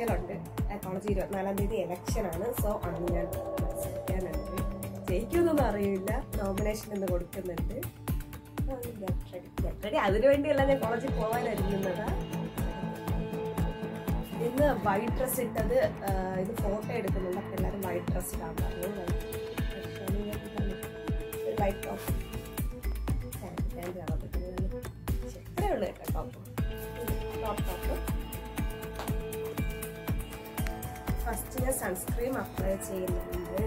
ജയിക്കലുണ്ട് college ഇരുപത്തിനാലാം തീയതി election ആണ് സോ അന്ന് ഞാൻ മത്സരിക്കാനുണ്ട് ജയിക്കുമെന്നൊന്നും അറിയില്ല നോമിനേഷൻ എന്ന് കൊടുക്കുന്നുണ്ട് റെഡി അതിനു വേണ്ടിയല്ല ഞാൻ കോളേജിൽ പോകാൻ ഒരുങ്ങുന്നതാ ഇന്ന് വൈറ്റ് ഡ്രസ് ഇട്ടത് ആ, ഇത് ഫോട്ടോ എടുക്കുന്നുണ്ട് അപ്പം എല്ലാവരും വൈറ്റ് ഡ്രസ് ഇടാൻ പറഞ്ഞു ഒരു വൈറ്റ് ടോപ്പ് ഇത്രേ ഉള്ളൂ കേട്ടോ ടോപ്പ് ടോപ്പ് ടോപ്പ് ഫസ്റ്റ് ഞാൻ സൺസ്ക്രീം അപ്ലൈ ചെയ്യുന്നുണ്ട്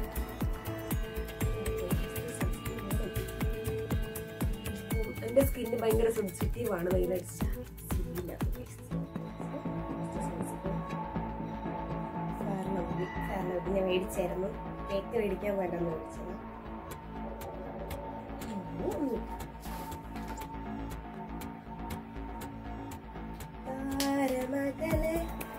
എൻ്റെ സ്കിന്ന് ഭയങ്കര സെൻസിറ്റീവ് ആണ് വെയിലടിച്ച ഞാൻ മേടിച്ചായിരുന്നു കേക്ക് മേടിക്കാൻ വേണ്ടെന്ന് മേടിച്ചത് താരമകലെ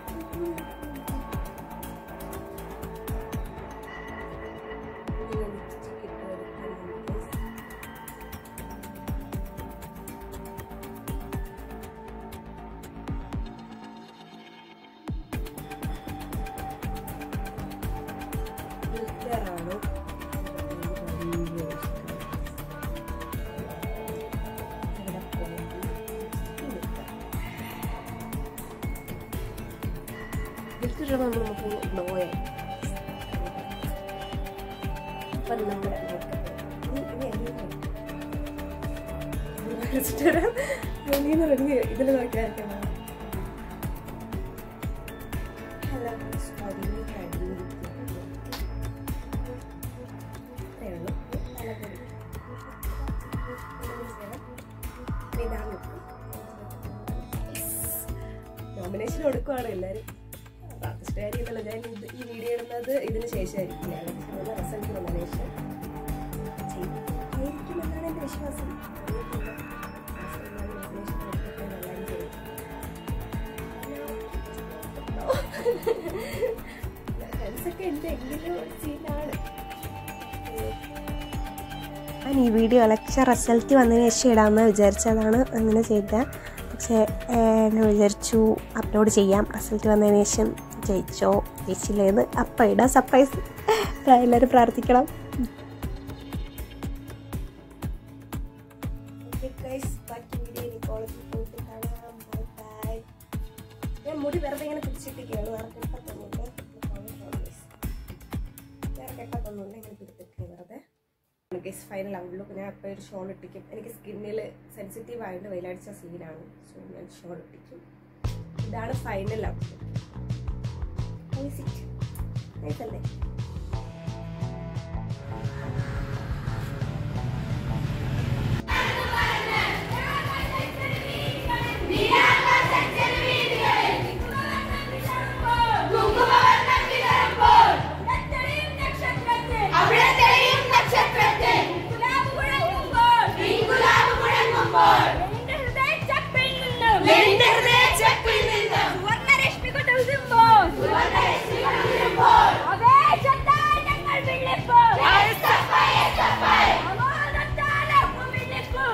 ഗ്ലിറ്ററാണ് ഇവിടെ പോയി ഗ്ലിറ്റർ നമ്മൾ നമുക്ക് ഗ്ലോയായി അപ്പം നമ്മുടെ ഇതിൽ നോക്കിയായിരിക്കണം ഹലോ സോറി നോമിനേഷൻ കൊടുക്കുവാണ് എല്ലാവരും ആർട്ടിസ്റ്റ് കാര്യമല്ല ഞാൻ ഇത് ഈ വീഡിയോ ഇടുന്നത് ഇതിന് ശേഷമായിരിക്കും റിസൾട്ട് നോമിനേഷൻ ആയിരിക്കുമെന്നാണ് എൻ്റെ വിശ്വാസം അറിയത്തില്ല. എന്നാലും nomination കൊടുത്തിട്ട് നല്ലത് ചെയ്യും. ഫ്രണ്ട്സൊക്കെ ഉണ്ട് എങ്കിലും സീനാണ് ഞാൻ ഈ വീഡിയോ ഇലക്ഷൻ റിസൾട്ട് വന്നതിന് ശേഷം ഇടാമെന്ന് വിചാരിച്ചതാണ് അങ്ങനെ ചെയ്തത് പക്ഷേ ഏഹ്, ഞാൻ വിചാരിച്ചു അപ്ലോഡ് ചെയ്യാം റിസൾട്ട് വന്നതിന് ശേഷം ജയിച്ചോ ജയിച്ചില്ലേന്ന് അപ്പം ഇടാം സർപ്രൈസ് എല്ലാവരും പ്രാർത്ഥിക്കണം ഓക്കെ ഗൈസ് ബാക്കി വീഡിയോ ഇനി കോളേജിൽ പോയിട്ട് കാണാം ബൈ ബൈ ഞാൻ മുടി വെറുതെ ഇങ്ങനെ പിടിച്ചിട്ടിരിക്കുകയാണ് വേറെ കെട്ടത്തൊന്നുമില്ല വേറെ കെട്ടത്തൊന്നുമില്ല ഇങ്ങനെ പിടിപ്പിക്കുക വെറുതെ ഗൈസ് ഫൈനൽ ഔട്ട്ലുക്ക് ഞാൻ അപ്പോൾ ഒരു ഷോൾ ഇട്ടിക്കും എനിക്ക് സ്കിന്നിൽ സെൻസിറ്റീവ് ആയതുകൊണ്ട് വെയിലടിച്ച സീനാണ് സോ ഞാൻ ഷോൾ ഇട്ടിക്കും ഇതാണ് ഫൈനൽ ഔട്ട്ലുക്ക് നൈസ് അല്ലേ അവിടെ തെളിയും നക്ഷത്രത്തെ ഇൻകുലാബ് മുഴങ്ങുമ്പോൾ എന്റെ ഹൃദയ ചപ്പിൽ നിന്ന് സുവർണ്ണരശ്മി കൊണ്ട് ഉതിരുമ്പോൾ ആവേശത്താൽ ഞങ്ങൾ വിളിപ്പോൾ അമാനത്താൽ അങ്ങ് വിളിപ്പോൾ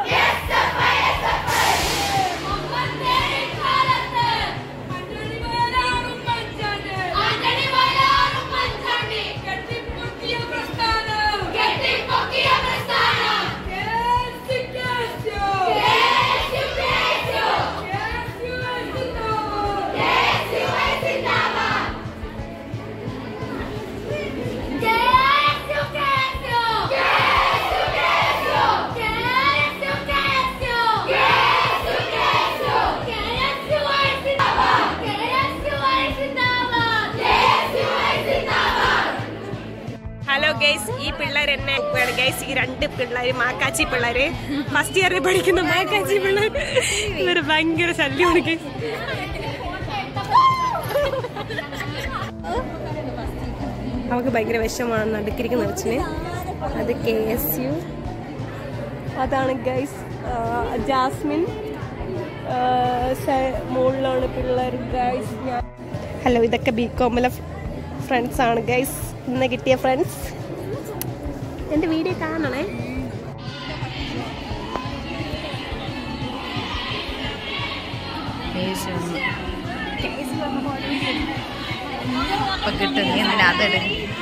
ആന്റണി വയലാറും മഞ്ചാണ്ടി കെട്ടിപ്പൊക്കിയ പ്രസ്ഥാനം കെട്ടിപ്പൊക്കിയ പ്രസ്ഥാനം കേസു കേസു കേസു കേസു കേസു സിന്ദാബാദ് കേസു കേസു കേസു കേസു കേസു കേസു കേസു കേസു കേസു കേസു സിന്ദാബാദ് കേസു സിന്ദാബാദ് കേസു സിന്ദാബാദ് ഹലോ ഗൈസ് ഈ പിള്ളേർ എന്നെ ഗൈസ് ഈ രണ്ട് പിള്ളേര് മാക്കാച്ചി പിള്ളേര് ഫസ്റ്റ് ഇയറിൽ പഠിക്കുന്ന മാക്കാച്ചി പിള്ളേർ ഇവര് ഭയങ്കര ശല്യമാണ് ഗൈസ് അവൾക്ക് ഭയങ്കര വിഷമാണ് നടുക്കിരിക്കുന്ന വെച്ചിന് അത് കെ എസ് യു അതാണ് ഗൈസ് ജാസ്മിൻ ആ, സ- മുകളിലാണ് പിള്ളേർ ഗൈസ് ഞാൻ ഹലോ ഇതൊക്കെ ബി കോമിലെ ഫ്രണ്ട്സ് ആണ് ഗൈസ് ഇന്ന് കിട്ടിയ ഫ്രണ്ട്സ് എൻ്റെ വീഡിയോ കാണണേ ഇപ്പൊ കിട്ടും നീ എന്തിനാ അതെടു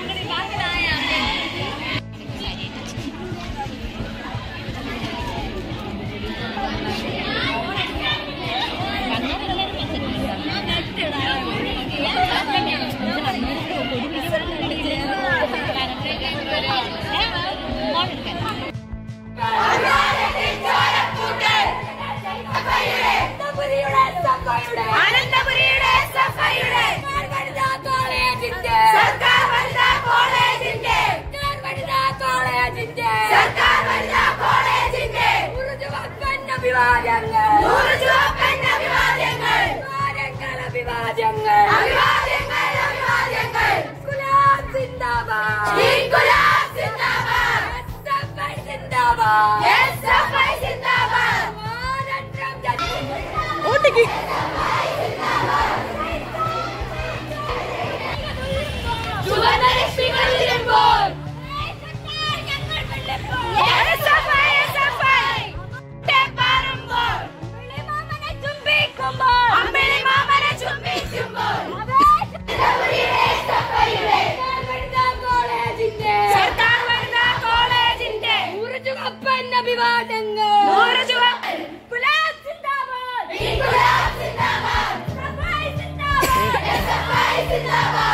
അനന്തപുരിയുടെ സഫയുടെ കോളേജിന്റെ സർക്കാർ വനിതാ കോളേജിന്റെ വനിതാ കോളേജിന്റെ സർക്കാർ വനിതാ കോളേജിന്റെ ഊർജ്ജവപ്പൻ അഭിവാദ്യങ്ങൾ ഊർജ്ജവപ്പൻ അഭിവാദ്യങ്ങൾ അഭിവാദ്യങ്ങൾ അഭിവാദ്യങ്ങൾ അഭിവാദ്യങ്ങൾ അഭിവാദ്യങ്ങൾ ഗുലാബ് സിന്ദാബാദ് ഗുലാബ് സിന്ദാബാദ് എസ്എഫ്ഐ സിന്ദാബാദ് എസ്എഫ്ഐ സിന്ദാബാദ് മാനന്തരം ഓട്ടിക്ക് ചുവന്നരശ്മികൾ ഉയരുമ്പോൾ എസ്എഫ്ഐ, എസ്എഫ്ഐ. പാറുമ്പോൾ അമ്പിളിമാമനെ ചുംബിക്കുമ്പോൾ സർക്കാർ വനിതാ കോളേജിന്റെ ഊർജ്ജവപ്പൻ അഭിവാദങ്ങൾ ഊർജ്ജവപ്പൻ ഗുലാബ് സിന്ദാബാദ് ഗുലാബ് സിന്ദാബാദ് സഫായി സിന്ദാബാദ് സഫായി സിന്ദാബാദ്